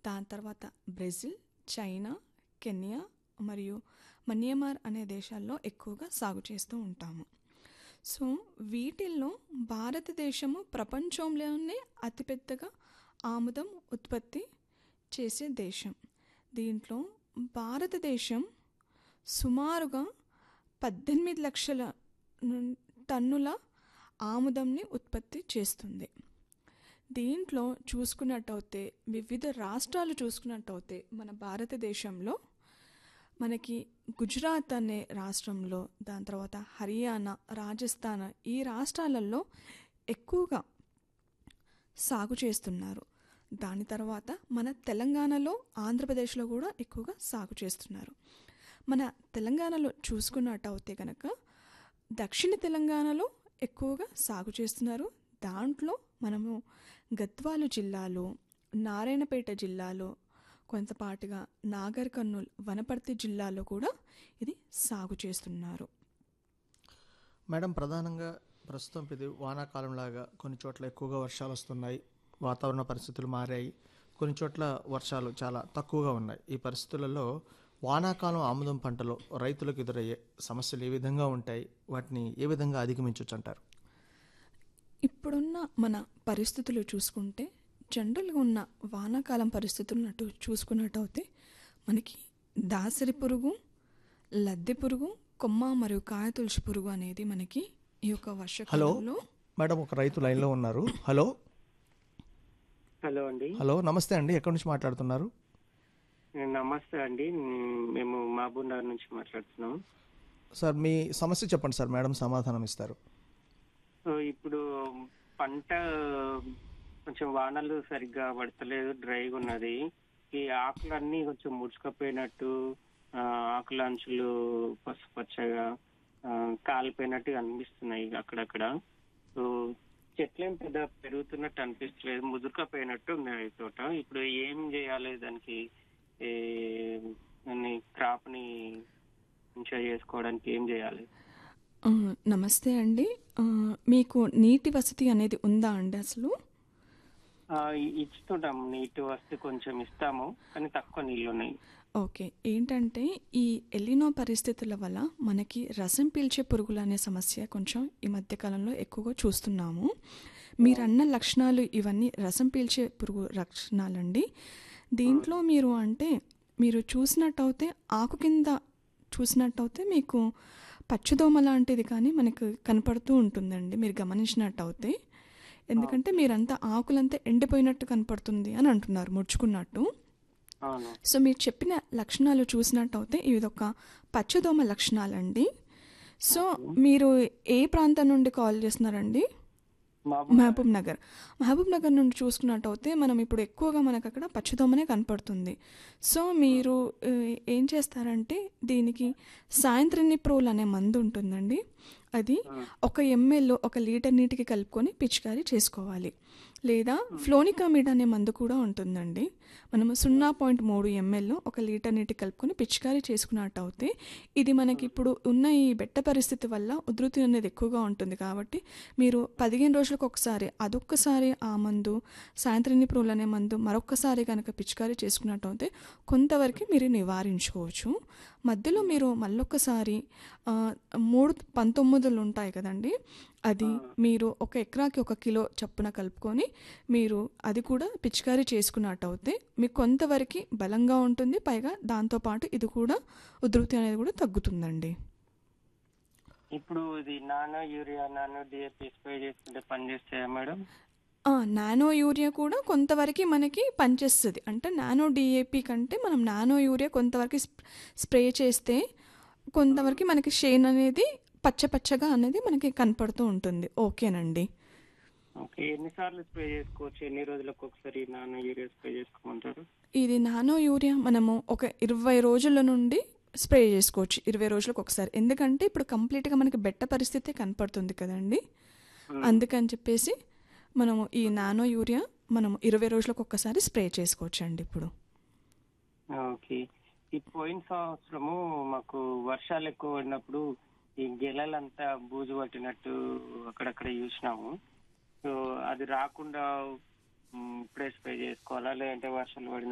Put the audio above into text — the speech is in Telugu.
దాని తర్వాత బ్రెజిల్ చైనా కెన్యా మరియు మన్యమార్ అనే దేశాల్లో ఎక్కువగా సాగు చేస్తూ ఉంటాము సో వీటిల్లో భారతదేశము ప్రపంచంలోనే అతిపెద్దగా ఆముదం ఉత్పత్తి చేసే దేశం దీంట్లో భారతదేశం సుమారుగా పద్దెనిమిది లక్షల నుం- టన్నుల ఆముదంని ఉత్పత్తి చేస్తుంది దీంట్లో చూసుకున్నట్టయితే వివిధ రాష్ట్రాలు చూసుకున్నట్టయితే మన భారతదేశంలో మనకి గుజరాత్ అనే రాష్ట్రంలో దాని తర్వాత హర్యానా రాజస్థాన్ ఈ రాష్ట్రాలలో ఎక్కువగా సాగు చేస్తున్నారు దాని తర్వాత మన తెలంగాణలో ఆంధ్రప్రదేశ్లో కూడా ఎక్కువగా సాగు చేస్తున్నారు మన తెలంగాణలో చూసుకున్నట్టయితే కనుక దక్షిణ తెలంగాణలో ఎక్కువగా సాగు చేస్తున్నారు దాంట్లో మనము గద్వాలు జిల్లాలో నారాయణపేట జిల్లాలో కొంతపాటుగా నాగర్ కర్నూల్ వనపర్తి జిల్లాలో కూడా ఇది సాగు చేస్తున్నారు మేడం ప్రధానంగా ప్రస్తుతం ఇది వానాకాలం లాగా కొన్ని చోట్ల ఎక్కువగా వర్షాలు వస్తున్నాయి వాతావరణ పరిస్థితులు మారాయి కొన్ని చోట్ల వర్షాలు చాలా తక్కువగా ఉన్నాయి ఈ పరిస్థితులలో వానాకాలం ఆముదం పంటలో రైతులకు ఎదురయ్యే సమస్యలు ఏ విధంగా ఉంటాయి వాటిని ఏ విధంగా అధిగమించవచ్చు అంటారు ఇప్పుడున్న మన పరిస్థితులు చూసుకుంటే జనరల్గా ఉన్న వానాకాలం పరిస్థితులను చూసుకున్నట్టయితే మనకి దాసరి పురుగు లద్దె పురుగు కొమ్మ మరియు కాయ తులసి పురుగు అనేది మనకి ఈ యొక్క వర్షకాలంలో మేడం ఒక రైతు లైన్లో ఉన్నారు హలో హలో అండి హలో నమస్తే అండి ఎక్కడి నుంచి మాట్లాడుతున్నారు నమస్తే అండి మ్, మేము మహబూబ్ నగర్ నుంచి మాట్లాడుతున్నాం సార్ మీ సమస్య చెప్పండి సార్ మేడం సమాధానం ఇస్తారు సో ఇప్పుడు పంట కొంచెం వానలు సరిగ్గా పడతలేదు డ్రైగా ఉన్నది ఈ ఆకులన్నీ కొంచెం ముడుచుకపోయినట్టు ఆ, ఆకుల అంచులు పసుపచ్చగా ఆ, కాలిపోయినట్టు అనిపిస్తున్నాయి అక్కడక్కడ సో చెట్లేం పెద్ద పెరుగుతున్నట్టు అనిపిస్తలేదు ముదురుకపోయినట్టు ఉన్నాయి తోట ఇప్పుడు ఏం చేయాలి దానికి ఏ, దాన్ని క్రాప్ ని మంచిగా చేసుకోవడానికి ఏం చేయాలి ఆ, నమస్తే అండి ఆ, మీకు నీటి వసతి అనేది ఉందా అండి అసలు ఆ, ఇ- ఇస్తుంటాం నీటి వస్తే కొంచెం ఇస్తాము కానీ తక్కువ నీళ్ళు ఉన్నాయి ఓకే ఏంటంటే ఈ ఎలినో పరిస్థితుల వల్ల మనకి రసం పీల్చే పురుగులు అనే సమస్య కొంచెం ఈ మధ్యకాలంలో ఎక్కువగా చూస్తున్నాము మీరన్న లక్షణాలు ఇవన్నీ రసం పీల్చే పురుగు లక్షణాలండి దీంట్లో మీరు అంటే మీరు చూసినట్టయితే ఆకు కింద చూసినట్టయితే మీకు పచ్చదోమ లాంటిది కానీ మనకు కనపడుతూ ఉంటుందండి మీరు గమనించినట్టయితే ఎందుకంటే మీరంతా ఆకులంతా ఎండిపోయినట్టు కనపడుతుంది అని అంటున్నారు ముడుచుకున్నట్టు అవును సో మీరు చెప్పిన లక్షణాలు చూసినట్టయితే ఇది ఒక పచ్చదోమ లక్షణాలండి సో మీరు ఏ ప్రాంతం నుండి కాల్ చేస్తున్నారండి మహబూబ్ మహబూబ్ నగర్ మహబూబ్ నగర్ నుండి చూసుకున్నట్టయితే మనం ఇప్పుడు ఎక్కువగా మనకు అక్కడ పచ్చదోమనే కనపడుతుంది సో మీరు ఆ, ఏం చేస్తారంటే దీనికి సాయంత్రం ప్రోల్ అనే మందు ఉంటుందండి అది ఒక ఎంఎల్ ఒక లీటర్ నీటికి కలుపుకొని పిచికారీ చేసుకోవాలి లేదా ఫ్లోనికామిడ్ అనే మందు కూడా ఉంటుందండి మనము సున్నా పాయింట్ మూడు ఎంఎల్ ఒక లీటర్ నీటికి కలుపుకొని పిచికారీ చేసుకున్నట్టయితే ఇది మనకి ఇప్పుడు ఉన్న ఈ బెట్ట పరిస్థితి వల్ల ఉధృతి అనేది ఎక్కువగా ఉంటుంది కాబట్టి మీరు పదిహేను రోజులకు ఒకసారి అదొక్కసారి ఆ మందు సాయంత్రం ప్రోల్ అనే మందు మరొక్కసారి కనుక పిచికారీ చేసుకున్నట్టయితే కొంతవరకు మీరు నివారించుకోవచ్చు మధ్యలో మీరు మళ్ళొక్కసారి ఆ, మూడు పంతొమ్మిదిలు ఉంటాయి కదండి అది మీరు ఒక ఎకరాకి ఒక కిలో చప్పున కలుపుకొని మీరు అది కూడా పిచికారీ చేసుకున్నట్టయితే మీకు కొంతవరకు బలంగా ఉంటుంది పైగా దాంతోపాటు ఇది కూడా ఉధృతి అనేది కూడా తగ్గుతుందండి ఇప్పుడు ఇది nano urea nano DAP spray చేసుకుంటే పని చేస్తాయా మేడం ఆ, నానో యూరియా కూడా కొంతవరకు మనకి పనిచేస్తుంది అంటే నానో డిఏపి కంటే మనం నానో యూరియా కొంతవరకు స్ప్- స్ప్రే చేస్తే కొంతవరకు మనకి షేన్ అనేది పచ్చ పచ్చగా అనేది మనకి కనపడుతూ ఉంటుంది ఓకేనండి ఓకే ఎన్నిసార్లు స్ప్రే చేసుకోవచ్చు ఎన్ని రోజులకు ఒకసారి నానో యూరియా స్ప్రే చేసుకోమంటారు ఇది నానో యూరియా మనము ఒక ఇరవై రోజుల నుండి స్ప్రే చేసుకోవచ్చు ఇరవై రోజులకు ఒకసారి ఎందుకంటే ఇప్పుడు కంప్లీట్గా మనకి బెట్ట పరిస్థితి కనపడుతుంది కదండి అందుకని చెప్పేసి మనము ఈ నానో యూరియా మనము ఇరవై రోజులకు ఒక్కసారి స్ప్రే చేసుకోవచ్చు అండి ఇప్పుడు ఓకే ఈ పోయిన సంవత్సరము మాకు వర్షాలు ఎక్కువ పడినప్పుడు ఈ గెలలంతా బూజు పట్టినట్టు అక్కడక్కడ చూసినాము సో అది రాకుండా మ్, ఇప్పుడే స్ప్రే చేసుకోవాలా లేదంటే వర్షాలు పడిన